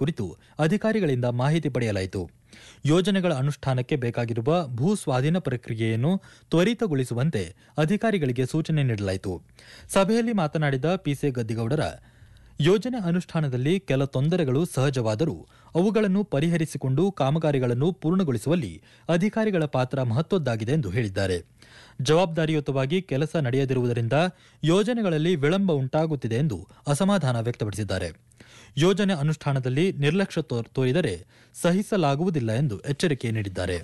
ಕುರಿತು ಅಧಿಕಾರಿಗಳಿಂದ ಮಾಹಿತಿ ಪಡೆಯಲಾಯಿತು ಯೋಜನೆಗಳ ಅನುಷ್ಠಾನಕ್ಕೆ ಬೇಕಾಗಿರುವ ಭೂ ಸ್ವಾಧೀನ ಪ್ರಕ್ರಿಯೆಯನ್ನು ತ್ವರಿತಗೊಳಿಸುವಂತೆ ಅಧಿಕಾರಿಗಳಿಗೆ ಸೂಚನೆ ನೀಡಲಾಯಿತು ಸಭೆಯಲ್ಲಿ ಮಾತನಾಡಿದ ಪಿಸೆ ಗದ್ದಿಗೌಡರ ಯೋಜನೆ ಅನುಷ್ಠಾನದಲ್ಲಿ ಕೆಲ ತೊಂದರೆಗಳು ಸಹಜವಾದರೂ ಅವುಗಳನ್ನು ಪರಿಹರಿಸಿಕೊಂಡು ಕಾಮಗಾರಿಗಳನ್ನು ಪೂರ್ಣಗೊಳಿಸುವಲ್ಲಿ ಅಧಿಕಾರಿಗಳ ಪಾತ್ರ ಮಹತ್ವದ್ದಾಗಿದೆ ಎಂದು ಹೇಳಿದ್ದಾರೆ ಜವಾಬ್ದಾರಿಯುತವಾಗಿ ಕೆಲಸ ನಡೆಯದಿರುವುದರಿಂದ ಯೋಜನೆಗಳಲ್ಲಿ ವಿಳಂಬ ಉಂಟಾಗುತ್ತಿದೆ ಎಂದು ಅಸಮಾಧಾನ ವ್ಯಕ್ತಪಡಿಸಿದ್ದಾರೆ ಯೋಜನೆ ಅನುಷ್ಠಾನದಲ್ಲಿ ನಿರ್ಲಕ್ಷ್ಯ ತೋ- ತೋರಿದರೆ ಸಹಿಸಲಾಗುವುದಿಲ್ಲ ಎಂದು ಎಚ್ಚರಿಕೆ ನೀಡಿದ್ದಾರೆ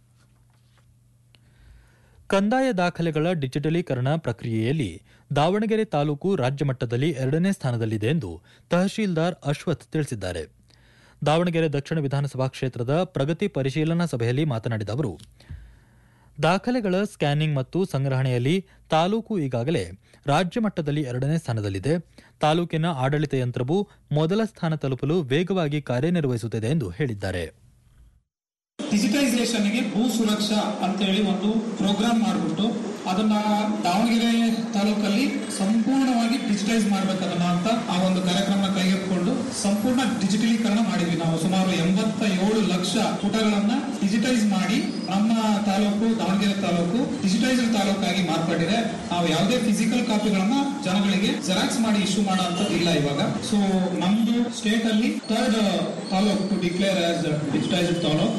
ಕಂದಾಯ ದಾಖಲೆಗಳ ಡಿಜಿಟಲೀಕರಣ ಪ್ರಕ್ರಿಯೆಯಲ್ಲಿ ದಾವಣಗೆರೆ ತಾಲೂಕು ರಾಜ್ಯ ಮಟ್ಟದಲ್ಲಿ ಎರಡನೇ ಸ್ಥಾನದಲ್ಲಿದೆ ಎಂದು ತಹಶೀಲ್ದಾರ್ ಅಶ್ವಥ್ ತಿಳಿಸಿದ್ದಾರೆ ದಾವಣಗೆರೆ ದಕ್ಷಿಣ ವಿಧಾನಸಭಾ ಕ್ಷೇತ್ರದ ಪ್ರಗತಿ ಪರಿಶೀಲನಾ ಸಭೆಯಲ್ಲಿ ಮಾತನಾಡಿದ ಅವರು ದಾಖಲೆಗಳ ಸ್ಕ್ಯಾನಿಂಗ್ ಮತ್ತು ಸಂಗ್ರಹಣೆಯಲ್ಲಿ ತಾಲೂಕು ಈಗಾಗಲೇ ರಾಜ್ಯ ಮಟ್ಟದಲ್ಲಿ ಎರಡನೇ ಸ್ಥಾನದಲ್ಲಿದೆ ತಾಲೂಕಿನ ಆಡಳಿತ ಯಂತ್ರವು ಮೊದಲ ಸ್ಥಾನ ತಲುಪಲು ವೇಗವಾಗಿ ಕಾರ್ಯನಿರ್ವಹಿಸುತ್ತಿದೆ ಎಂದು ಹೇಳಿದ್ದಾರೆ ಡಿಜಿಟೈಸೇಷನ್ಗೆ ಭೂ ಸುರಕ್ಷಾ ಅಂತ ಹೇಳಿ ಒಂದು ಪ್ರೋಗ್ರಾಮ್ ಮಾಡಿಬಿಟ್ಟು ಅದನ್ನ ದಾವಣಗೆರೆ ತಾಲೂಕಲ್ಲಿ ಸಂಪೂರ್ಣವಾಗಿ ಡಿಜಿಟೈಸ್ ಮಾಡ್ಬೇಕದನ್ನ ಅಂತ ಆ ಒಂದು ಕಾರ್ಯಕ್ರಮ ಕೈಗೆತ್ತಿಕೊಂಡು ಸಂಪೂರ್ಣ ಡಿಜಿಟಲೀಕರಣ ಮಾಡಿದ್ವಿ ನಾವು ಸುಮಾರು ಎಂಬತ್ತ ಏಳು ಲಕ್ಷ ಪುಟಗಳನ್ನ ಡಿಜಿಟೈಸ್ ಮಾಡಿ ನಮ್ಮ ತಾಲೂಕು ದಾವಣಗೆರೆ ತಾಲೂಕು ಡಿಜಿಟೈಸ್ಡ್ ತಾಲೂಕಾಗಿ ಮಾರ್ಪಟ್ಟಿದೆ ನಾವು ಯಾವುದೇ ಫಿಸಿಕಲ್ ಕಾಪಿಗಳನ್ನ ಜನಗಳಿಗೆ ಜೆರಾಕ್ಸ್ ಮಾಡಿ ಇಶ್ಯೂ ಮಾಡೋ ಅಂಥದ್ದು ಇಲ್ಲ ಇವಾಗ ಸೊ ನಮ್ದು ಸ್ಟೇಟ್ ಅಲ್ಲಿ third taluk to declare as digitised taluk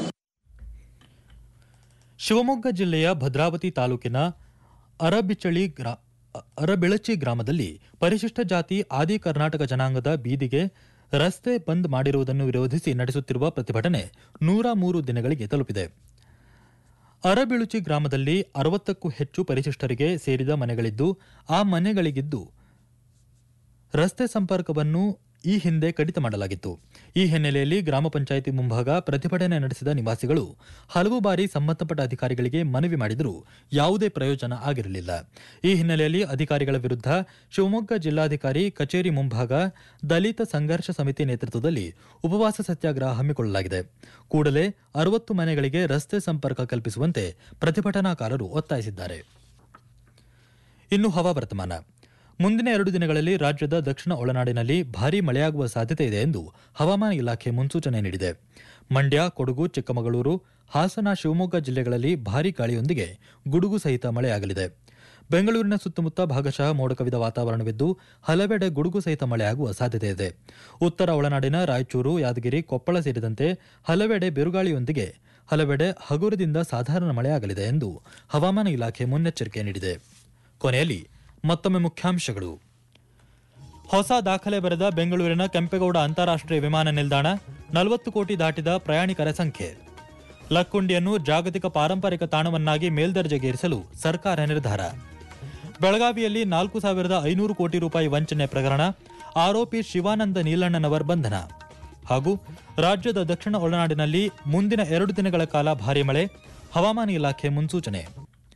Shivamogga ಜಿಲ್ಲೆಯ ಭದ್ರಾವತಿ ತಾಲೂಕಿನ ಅರಬಿಚಳಿ ಗ್ರಾ ಅರಬಿಳಚಿ ಗ್ರಾಮದಲ್ಲಿ ಪರಿಶಿಷ್ಟ ಜಾತಿ ಆದಿ ಕರ್ನಾಟಕ ಜನಾಂಗದ ಬೀದಿಗೆ ರಸ್ತೆ ಬಂದ್ ಮಾಡಿರುವುದನ್ನು ವಿರೋಧಿಸಿ ನಡೆಸುತ್ತಿರುವ ಪ್ರತಿಭಟನೆ ನೂರ ಮೂರು ದಿನಗಳಿಗೆ ತಲುಪಿದೆ ಅರಬಿಳುಚಿ ಗ್ರಾಮದಲ್ಲಿ ಅರವತ್ತಕ್ಕೂ ಹೆಚ್ಚು ಪರಿಶಿಷ್ಟರಿಗೆ ಸೇರಿದ ಮನೆಗಳಿದ್ದು ಆ ಮನೆಗಳಿಗಿದ್ದು ರಸ್ತೆ ಸಂಪರ್ಕವನ್ನು ಈ ಹಿಂದೆ ಕಡಿತ ಮಾಡಲಾಗಿತ್ತು ಈ ಹಿನ್ನೆಲೆಯಲ್ಲಿ ಗ್ರಾಮ ಪಂಚಾಯಿತಿ ಮುಂಭಾಗ ಪ್ರತಿಭಟನೆ ನಡೆಸಿದ ನಿವಾಸಿಗಳು ಹಲವು ಬಾರಿ ಸಂಬಂಧಪಟ್ಟ ಅಧಿಕಾರಿಗಳಿಗೆ ಮನವಿ ಮಾಡಿದರೂ ಯಾವುದೇ ಪ್ರಯೋಜನ ಆಗಿರಲಿಲ್ಲ ಈ ಹಿನ್ನೆಲೆಯಲ್ಲಿ ಅಧಿಕಾರಿಗಳ ವಿರುದ್ಧ ಶಿವಮೊಗ್ಗ ಜಿಲ್ಲಾಧಿಕಾರಿ ಕಚೇರಿ ಮುಂಭಾಗ ದಲಿತ ಸಂಘರ್ಷ ಸಮಿತಿ ನೇತೃತ್ವದಲ್ಲಿ ಉಪವಾಸ ಸತ್ಯಾಗ್ರಹ ಹಮ್ಮಿಕೊಳ್ಳಲಾಗಿದೆ ಕೂಡಲೇ ಅರವತ್ತು ಮನೆಗಳಿಗೆ ರಸ್ತೆ ಸಂಪರ್ಕ ಕಲ್ಪಿಸುವಂತೆ ಪ್ರತಿಭಟನಾಕಾರರು ಒತ್ತಾಯಿಸಿದ್ದಾರೆ ಇನ್ನು ಹವಾವರ್ತಮಾನ ಮುಂದಿನ ಎರಡು ದಿನಗಳಲ್ಲಿ ರಾಜ್ಯದ ದಕ್ಷಿಣ ಒಳನಾಡಿನಲ್ಲಿ ಭಾರೀ ಮಳೆಯಾಗುವ ಸಾಧ್ಯತೆ ಇದೆ ಎಂದು ಹವಾಮಾನ ಇಲಾಖೆ ಮುನ್ಸೂಚನೆ ನೀಡಿದೆ ಮಂಡ್ಯ ಕೊಡಗು ಚಿಕ್ಕಮಗಳೂರು ಹಾಸನ ಶಿವಮೊಗ್ಗ ಜಿಲ್ಲೆಗಳಲ್ಲಿ ಭಾರೀ ಗಾಳಿಯೊಂದಿಗೆ ಗುಡುಗು ಸಹಿತ ಮಳೆಯಾಗಲಿದೆ ಬೆಂಗಳೂರಿನ ಸುತ್ತಮುತ್ತ ಭಾಗಶಃ ಮೋಡ ಕವಿದ ವಾತಾವರಣವಿದ್ದು ಹಲವೆಡೆ ಗುಡುಗು ಸಹಿತ ಮಳೆಯಾಗುವ ಸಾಧ್ಯತೆ ಇದೆ ಉತ್ತರ ಒಳನಾಡಿನ ರಾಯಚೂರು ಯಾದಗಿರಿ ಕೊಪ್ಪಳ ಸೇರಿದಂತೆ ಹಲವೆಡೆ ಬಿರುಗಾಳಿಯೊಂದಿಗೆ ಹಲವೆಡೆ ಹಗುರದಿಂದ ಸಾಧಾರಣ ಮಳೆಯಾಗಲಿದೆ ಎಂದು ಹವಾಮಾನ ಇಲಾಖೆ ಮುನ್ನೆಚ್ಚರಿಕೆ ನೀಡಿದೆ ಕೊನೆಯಲ್ಲಿ ಮತ್ತೊಮ್ಮೆ ಮುಖ್ಯಾಂಶಗಳು ಹೊಸ ದಾಖಲೆ ಬರೆದ ಬೆಂಗಳೂರಿನ ಕೆಂಪೇಗೌಡ ಅಂತಾರಾಷ್ಟ್ರೀಯ ವಿಮಾನ ನಿಲ್ದಾಣ ನಲವತ್ತು ಕೋಟಿ ದಾಟಿದ ಪ್ರಯಾಣಿಕರ ಸಂಖ್ಯೆ ಲಕ್ಕುಂಡಿಯನ್ನು ಜಾಗತಿಕ ಪಾರಂಪರಿಕ ತಾಣವನ್ನಾಗಿ ಮೇಲ್ದರ್ಜೆಗೇರಿಸಲು ಸರ್ಕಾರ ನಿರ್ಧಾರ ಬೆಳಗಾವಿಯಲ್ಲಿ ನಾಲ್ಕು ಸಾವಿರದ ಐನೂರು ಕೋಟಿ ರೂಪಾಯಿ ವಂಚನೆ ಪ್ರಕರಣ ಆರೋಪಿ ಶಿವಾನಂದ ನೀಲಣ್ಣನವರ್ ಬಂಧನ ಹಾಗೂ ರಾಜ್ಯದ ದಕ್ಷಿಣ ಒಳನಾಡಿನಲ್ಲಿ ಮುಂದಿನ ಎರಡು ದಿನಗಳ ಕಾಲ ಭಾರೀ ಮಳೆ ಹವಾಮಾನ ಇಲಾಖೆ ಮುನ್ಸೂಚನೆ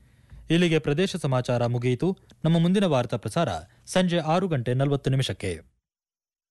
ಇಲ್ಲಿಗೆ ಪ್ರದೇಶ ಸಮಾಚಾರ ಮುಗಿಯಿತು ನಮ್ಮ ಮುಂದಿನ ವಾರ್ತಾ ಪ್ರಸಾರ ಸಂಜೆ ಆರು ಗಂಟೆ ನಲವತ್ತು ನಿಮಿಷಕ್ಕೆ